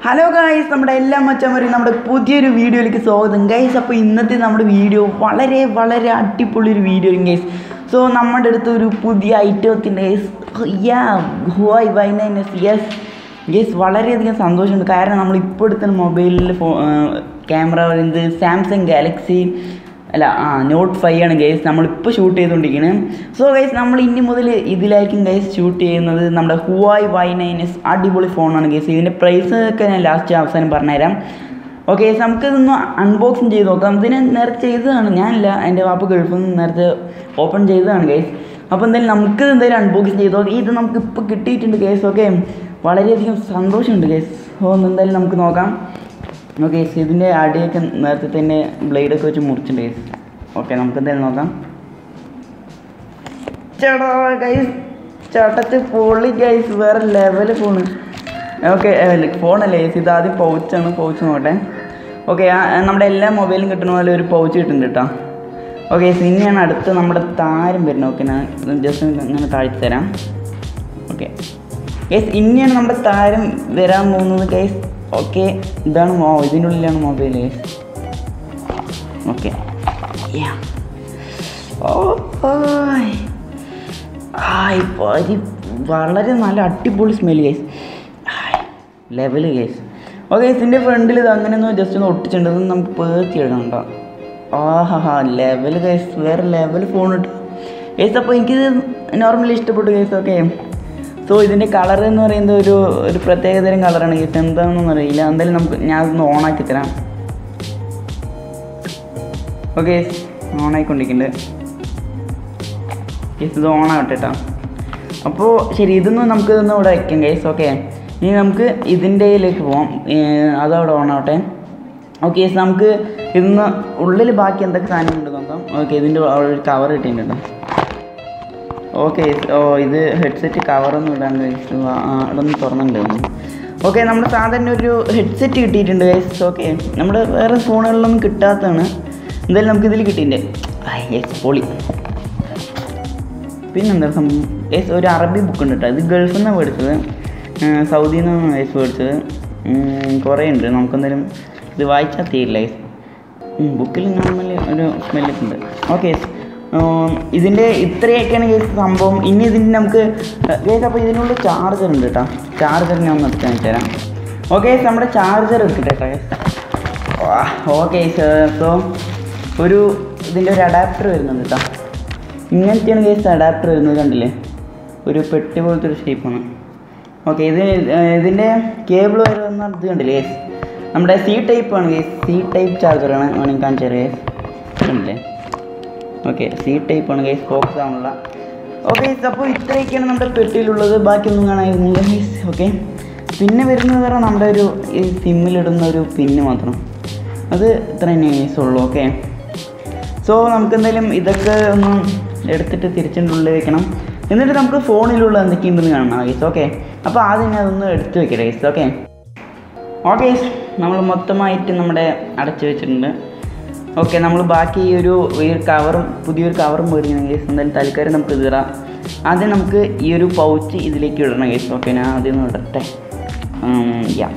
hello guys നമ്മുടെ എല്ലാ മച്ചന്മാരും നമ്മുടെ പുതിയൊരു വീഡിയോയിലേക്ക് സ്വാഗതം ഗൈസ് അപ്പോൾ ഇന്നത്തെ നമ്മുടെ വീഡിയോ വളരെ വളരെ അടിപൊളി ഒരു വീഡിയോ ഗൈസ് സോ നമ്മുടെ അടുത്ത് ഒരു പുതിയ ഐറ്റത്തിൻ്റെ guys yeah Huawei Y nine s yes guys വളരെയധികം സന്തോഷമുണ്ട് കാരണം നമ്മൾ ഇപ്പോൾ എടുത്ത മൊബൈലിൽ ഫോ ക്യാമറ പറയുന്നത് സാംസങ് ഗാലക്സി അല്ല ആ നോട്ട് ഫൈവ് ആണ് ഗൈസ് നമ്മളിപ്പോൾ ഷൂട്ട് ചെയ്തുകൊണ്ടിരിക്കുന്നത് സോ ഗൈസ് നമ്മൾ ഇനി മുതൽ ഇതിലായിരിക്കും ഗൈസ് ഷൂട്ട് ചെയ്യുന്നത് നമ്മുടെ ഹുവായ് വൈ നയൻ എസ് അടിപൊളി ഫോണാണ് ഗൈസ് ഇതിൻ്റെ പ്രൈസ് ഒക്കെ ഞാൻ ലാസ്റ്റ് അവസാനം പറഞ്ഞുതരാം ഓക്കെ ഗൈസ് നമുക്കിതൊന്ന് അൺബോക്സിങ് ചെയ്ത് നോക്കാം ഇതിന് നേരത്തെ ചെയ്തതാണ് ഞാനില്ല എൻ്റെ വാപ്പ ഗൾഫിൽ നിന്ന് നേരത്തെ ഓപ്പൺ ചെയ്തതാണ് ഗൈസ് അപ്പോൾ എന്തായാലും നമുക്ക് എന്തായാലും അൺബോക്സിങ് ചെയ്ത് നോക്കാം ഇത് നമുക്ക് ഇപ്പോൾ കിട്ടിയിട്ടുണ്ട് ഗൈസ് ഓക്കെ വളരെയധികം സന്തോഷമുണ്ട് ഗൈസ് ഓ എന്തായാലും നമുക്ക് നോക്കാം ഓക്കെ ഇതിൻ്റെ അടിയൊക്കെ നേരത്തെ തന്നെ ബ്ലേഡൊക്കെ വെച്ച് മുറിച്ചിട്ടുണ്ട് ഗൈസ് ഓക്കെ നമുക്ക് എന്തായാലും നോക്കാം ചേട്ടാ ഗൈസ് ചേട്ടച്ച് പൊളി ഗൈസ് വേറെ ലെവൽ ഫോണ് ഓക്കെ ഫോണല്ലേ ഗൈസ് ഇത് ആദ്യം പൗച്ചാണ് പൗച്ച് നോക്കട്ടെ ഓക്കെ നമ്മുടെ എല്ലാ മൊബൈലും കിട്ടുന്ന പോലെ ഒരു പൗച്ച് കിട്ടുന്നുണ്ട് കേട്ടോ ഓക്കെ ഇനിയാണ് അടുത്ത് നമ്മുടെ താരം വരുന്നത് ഓക്കെ ഞാൻ ജസ്റ്റ് ഇങ്ങനെ താഴ്ത്തി തരാം ഓക്കെ ഗൈസ് ഇനിയാണ് നമ്മുടെ താരം വരാൻ പോകുന്നത് ഗൈസ് ഓക്കെ ഇതാണ് മോ ഇതിൻ്റെ ഉള്ളിലാണ് മൊബൈൽ ഗൈസ് ഓക്കെ ഹായ് പരി വളരെ നല്ല അടിപൊളി smell guys level guys okay ഇതിൻ്റെ ഫ്രണ്ടിൽ ഇത് അങ്ങനെ ഒന്ന് ജസ്റ്റ് ഒന്ന് ഒട്ടിച്ചിട്ടുണ്ട് ഇത് നമുക്ക് പേർത്തി എടുക്കണം കേട്ടോ ആഹാ ലെവൽ ഗൈസ് വേറെ ലെവൽ ഫോൺ കിട്ടും ഗൈസ് അപ്പോൾ എനിക്കിത് നോർമലി ഇഷ്ടപ്പെട്ടു ഗൈസ് ഓക്കെ സോ ഇതിൻ്റെ കളർ എന്ന് പറയുന്നത് ഒരു ഒരു പ്രത്യേകതരം കളറാണ് ഗൈസ് എന്താണെന്നൊന്നും അറിയില്ല എന്തായാലും നമുക്ക് ഞാൻ അതൊന്ന് ഓണാക്കി തരാം ഓക്കെ ഓണായിക്കൊണ്ടിരിക്കുന്നുണ്ട് ഗൈസ് ഇത് ഓണാവട്ടെ കേട്ടോ അപ്പോൾ ശരി ഇതൊന്നും നമുക്ക് ഇതൊന്നും ഇവിടെ വയ്ക്കാം ഗൈസ് ഓക്കെ ഇനി നമുക്ക് ഇതിൻ്റെയിലേക്ക് പോവാം അതവിടെ ഓണാവട്ടെ ഓക്കെ ഗൈസ് നമുക്ക് ഇന്ന് ഉള്ളിൽ ബാക്കി എന്തൊക്കെ സാധനമുണ്ട് നോക്കാം ഓക്കെ ഇതിൻ്റെ ഒരു കവർ കിട്ടിയിട്ടുണ്ട് ഓക്കെ ഓ ഇത് ഹെഡ്സെറ്റ് കവറൊന്നും ഇടാൻ ഗൈസ് അതൊന്നും തുറന്നിട്ടുണ്ട് ഓക്കെ നമ്മുടെ സാധാരണ ഒരു ഹെഡ്സെറ്റ് കിട്ടിയിട്ടുണ്ട് ഗൈസ് ഓക്കെ നമ്മുടെ വേറെ ഫോണുകളിലൊന്നും കിട്ടാത്തതാണ് എന്തായാലും നമുക്ക് ഇതിൽ കിട്ടിയിട്ടുണ്ട് യെസ് പൊളി പിന്നെന്താ സംഭവം യെസ് ഒരു അറബി ബുക്ക് ഉണ്ട് കേട്ടോ ഇത് ഗൾഫിൽ നിന്നാണ് മേടിച്ചത് സൗദിയിൽ നിന്നാണ് യെസ് മേടിച്ചത് കുറേ ഉണ്ട് നമുക്കെന്തായാലും ഇത് വായിച്ചാൽ തീരില്ല യെസ് ബുക്കിൽ നോർമലി ഒരു സ്മെല്ലൊക്കെ ഉണ്ട് ഓക്കെ യെസ് ഇതിൻ്റെ ഇത്രയൊക്കെയാണ് കേസ് സംഭവം ഇനി ഇതിൻ്റെ നമുക്ക് കേസ് അപ്പോൾ ഇതിനുള്ള ചാർജർ ഉണ്ട് കേട്ടോ ചാർജർ ഞാൻ ഒന്ന് എടുക്കാൻ തരാം ഓക്കെ നമ്മുടെ ചാർജർ എടുക്കട്ടെ കേട്ടോ ഓക്കെ സോ ഒരു ഇതിൻ്റെ ഒരു അഡാപ്റ്റർ വരുന്നുണ്ട് കേട്ടോ ഇങ്ങനത്തെയാണ് കേസ് അഡാപ്റ്റർ വരുന്നത് കണ്ടില്ലേ ഒരു പെട്ടി പോലത്തെ ഒരു ഷേപ്പാണ് ഓക്കെ ഇത് ഇതിൻ്റെ കേബിൾ വരുന്ന ഇത് കണ്ടില്ലേ കേസ് നമ്മുടെ സി ടൈപ്പാണ് കേസ് സി ടൈപ്പ് ചാർജറാണ് വേണമെങ്കിൽ കാണിച്ചു തരാം കേസ് കണ്ടില്ലേ ഓക്കെ സി ടൈപ്പാണ് ഗൈസ് ഫോക്സ് ആണുള്ള ഓക്കെ അപ്പോൾ ഇത്രയൊക്കെയാണ് നമ്മുടെ പെട്ടിയിലുള്ളത് ബാക്കിയൊന്നും കാണായിരുന്നില്ല ഗൈസ് ഓക്കെ പിന്നെ വരുന്നത് പറഞ്ഞാൽ നമ്മുടെ ഒരു ഈ സിമ്മിലിടുന്ന ഒരു പിന്ന് മാത്രം അത് ഇത്ര തന്നെ ഗൈസ് ഉള്ളൂ ഓക്കെ സോ നമുക്ക് എന്തായാലും ഇതൊക്കെ ഒന്ന് എടുത്തിട്ട് തിരിച്ചിൻ്റെ ഉള്ളിൽ വെക്കണം എന്നിട്ട് നമുക്ക് ഫോണിലുള്ള എന്തൊക്കെയുണ്ടെന്ന് കാണണം ഗൈസ് ഓക്കെ അപ്പോൾ ആദ്യം ഞാൻ അതൊന്ന് എടുത്ത് വെക്കട്ടെ ഗൈസ് ഓക്കെ ഓക്കെ നമ്മൾ മൊത്തമായിട്ട് നമ്മുടെ അടച്ചു വെച്ചിട്ടുണ്ട് ഓക്കെ നമ്മൾ ബാക്കി ഈ ഒരു ഈ ഒരു കവറും പുതിയൊരു കവറും മേടിക്കണം കേസ് എന്തായാലും തൽക്കാലം നമുക്ക് തീറാം ആദ്യം നമുക്ക് ഈ ഒരു പൗച്ച് ഇതിലേക്ക് ഇടണം കേസ് ഓക്കെ ഞാൻ ആദ്യം ഒന്ന് ഇടട്ടെ യാ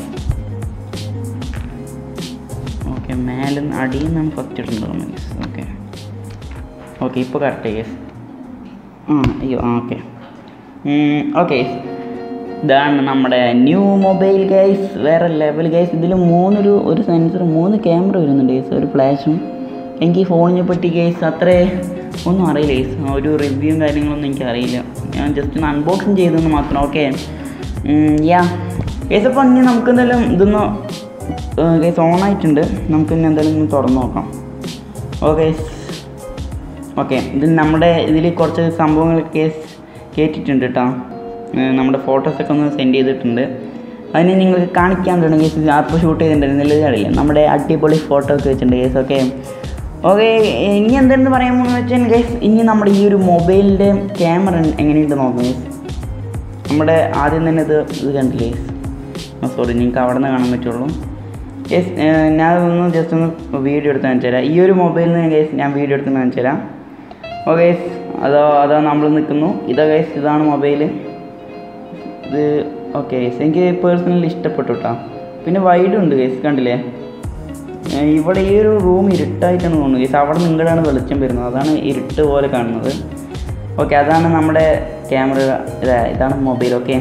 ഓക്കെ മേലെ അടിയിൽ നിന്നാണ് ഫസ്റ്റ് ഇടേണ്ടത് കേസ് ഓക്കെ ഓക്കെ ഇപ്പോൾ കറക്റ്റ് കേസ് ആ അയ്യോ ആ ഓക്കെ ഓക്കെ ഇതാണ് നമ്മുടെ ന്യൂ മൊബൈൽ ഗൈസ് വേറെ ലെവൽ ഗൈസ് ഇതിൽ മൂന്നൊരു ഒരു സെൻസർ മൂന്ന് ക്യാമറ വരുന്നുണ്ട് ഗൈസ് ഒരു ഫ്ലാഷും എനിക്ക് ഈ ഫോണിനെ പറ്റി ഗൈസ് അത്രേ ഒന്നും അറിയില്ല ഗൈസ് ഒരു റിവ്യൂവും കാര്യങ്ങളൊന്നും എനിക്ക് അറിയില്ല ഞാൻ ജസ്റ്റ് ഒന്ന് അൺബോക്സിങ് ചെയ്തെന്ന് മാത്രം ഓക്കെ യാ ഗൈസ് അപ്പോൾ ഇനി നമുക്ക് എന്തായാലും ഇതൊന്ന് ഗൈസ് ഓൺ ആയിട്ടുണ്ട് നമുക്ക് ഇനി എന്തായാലും ഒന്ന് തുറന്ന് നോക്കാം ഓക്കെ ഓക്കെ ഇത് നമ്മുടെ ഇതിൽ കുറച്ച് സംഭവങ്ങൾ കേസ് കയറ്റിയിട്ടുണ്ട് കേട്ടോ നമ്മുടെ ഫോട്ടോസൊക്കെ ഒന്ന് സെൻഡ് ചെയ്തിട്ടുണ്ട് അതിന് നിങ്ങൾക്ക് കാണിക്കാൻ തുടങ്ങി അപ്പോൾ ഷൂട്ട് ചെയ്തിട്ടുണ്ടായിരുന്നില്ല അറിയില്ല നമ്മുടെ അടിപൊളി ഫോട്ടോ ഒക്കെ വെച്ചിട്ടുണ്ട് കേസ് ഓക്കെ ഓക്കെ ഇനി എന്തെന്ന് പറയാമെന്ന് വെച്ചാൽ ഗൈസ് ഇനി നമ്മുടെ ഈ ഒരു മൊബൈലിൻ്റെ ക്യാമറ എങ്ങനെയുണ്ട് നോക്കാം ഗൈസ് നമ്മുടെ ആദ്യം തന്നെ ഇത് ഇത് കണ്ടില്ലേ ഗൈസ് സോറി നിങ്ങൾക്ക് അവിടെ നിന്ന് കാണാൻ പറ്റുള്ളൂ ഗൈസ് ഞാൻ ഒന്ന് ജസ്റ്റ് ഒന്ന് വീഡിയോ എടുത്ത് കാണിച്ചു തരാം ഈ ഒരു മൊബൈലിൽ നിന്ന് ഗൈസ് ഞാൻ വീഡിയോ എടുത്ത് കാണിച്ചു തരാം ഓക്കെ അതോ അതാ നമ്മൾ നിൽക്കുന്നു ഇതാ ഗൈസ് ഇതാണ് മൊബൈൽ ഇത് ഓക്കെ എനിക്ക് പേഴ്സണലി ഇഷ്ടപ്പെട്ടു കേട്ടോ പിന്നെ വൈഡും ഉണ്ട് കേസ് കണ്ടില്ലേ ഏ, ഇവിടെ ഈ ഒരു റൂം ഇരുട്ടായിട്ടാണ് തോന്നുന്നത് കേസ് അവിടെ നിങ്ങളാണ് വെളിച്ചം വരുന്നത് അതാണ് ഇരുട്ട് പോലെ കാണുന്നത് ഓക്കെ അതാണ് നമ്മുടെ ക്യാമറ ഇതാണ് മൊബൈൽ ഓക്കെ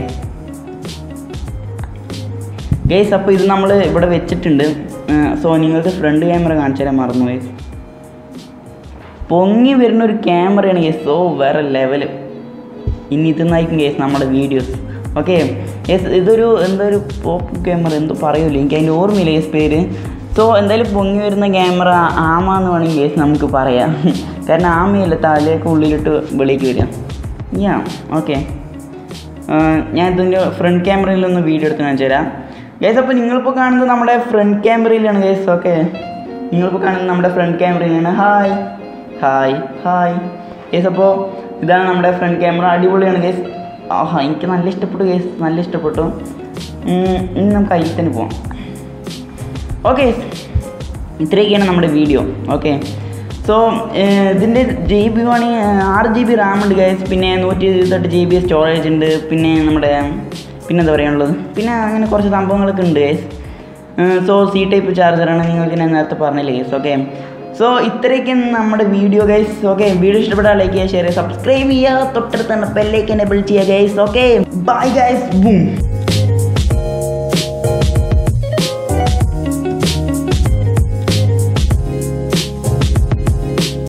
ഗേസ് അപ്പോൾ ഇത് നമ്മൾ ഇവിടെ വെച്ചിട്ടുണ്ട് സോ നിങ്ങൾക്ക് ഫ്രണ്ട് ക്യാമറ കാണിച്ചു തരാൻ മറന്നു ഗേസ് പൊങ്ങി വരുന്ന ഒരു ക്യാമറയാണ് ഗേസ് ഓ വേറെ ലെവൽ ഇനി ഇത് നയിക്കും ഗേസ് നമ്മുടെ വീഡിയോസ് ഓക്കെ യെസ് ഇതൊരു എന്തോ ഒരു പോപ്പ് ക്യാമറ എന്തോ പറയൂല എനിക്ക് അതിൻ്റെ ഓർമ്മയില്ല ഗേസ് പേര് സോ എന്തായാലും പൊങ്ങി വരുന്ന ക്യാമറ ആമാന്ന് വേണമെങ്കിൽ ഗേസ് നമുക്ക് പറയാം കാരണം ആമയല്ല തലയൊക്കെ ഉള്ളിലിട്ട് വെളിക്ക് വരിക യാ ഓക്കെ ഞാൻ ഇതിൻ്റെ ഫ്രണ്ട് ക്യാമറയിൽ ഒന്ന് വീഡിയോ എടുത്ത് കാണിച്ചു തരാം ഗേസ് അപ്പോൾ നിങ്ങളിപ്പോൾ കാണുന്നത് നമ്മുടെ ഫ്രണ്ട് ക്യാമറയിലാണ് ഗേസ് ഓക്കെ നിങ്ങളിപ്പോൾ കാണുന്നത് നമ്മുടെ ഫ്രണ്ട് ക്യാമറയിലാണ് ഹായ് ഹായ് ഹായ് ഗേസ് അപ്പോൾ ഇതാണ് നമ്മുടെ ഫ്രണ്ട് ക്യാമറ അടിപൊളിയാണ് ഗേസ് ആഹാ എനിക്ക് നല്ല ഇഷ്ടപ്പെട്ടു ഗേസ് നല്ല ഇഷ്ടപ്പെട്ടു ഉം, ഇനി നമുക്ക് അതിൽ തന്നെ പോവാം ഓക്കെ ഇത്രയൊക്കെയാണ് നമ്മുടെ വീഡിയോ ഓക്കെ സോ ഇതിൻ്റെ ജി ബി വേണമെങ്കിൽ ആറ് ജി ബി റാം ഉണ്ട് ഗൈസ് പിന്നെ നൂറ്റി ഇരുപത്തെട്ട് ജി ബി സ്റ്റോറേജ് ഉണ്ട് പിന്നെ നമ്മുടെ പിന്നെ എന്താ പറയാനുള്ളത് പിന്നെ അങ്ങനെ കുറച്ച് സംഭവങ്ങളൊക്കെ ഉണ്ട് ഗൈസ് സോ സി ടൈപ്പ് ചാർജറാണ് നിങ്ങൾക്ക് ഞാൻ നേരത്തെ പറഞ്ഞില്ലേ ഗൈസ് ഓക്കെ സോ ഇത്രയൊക്കെയാണ് നമ്മുടെ വീഡിയോ ഗൈസ് ഓക്കെ വീഡിയോ ഇഷ്ടപ്പെട്ടാൽ ലൈക്ക് ചെയ്യുക ഷെയർ ചെയ്യുക സബ്സ്ക്രൈബ് ചെയ്യുക തൊട്ടടുത്ത് തന്നെ ബെല്ലേക്ക് എനേബിൾ ചെയ്യുക guys okay bye guys boom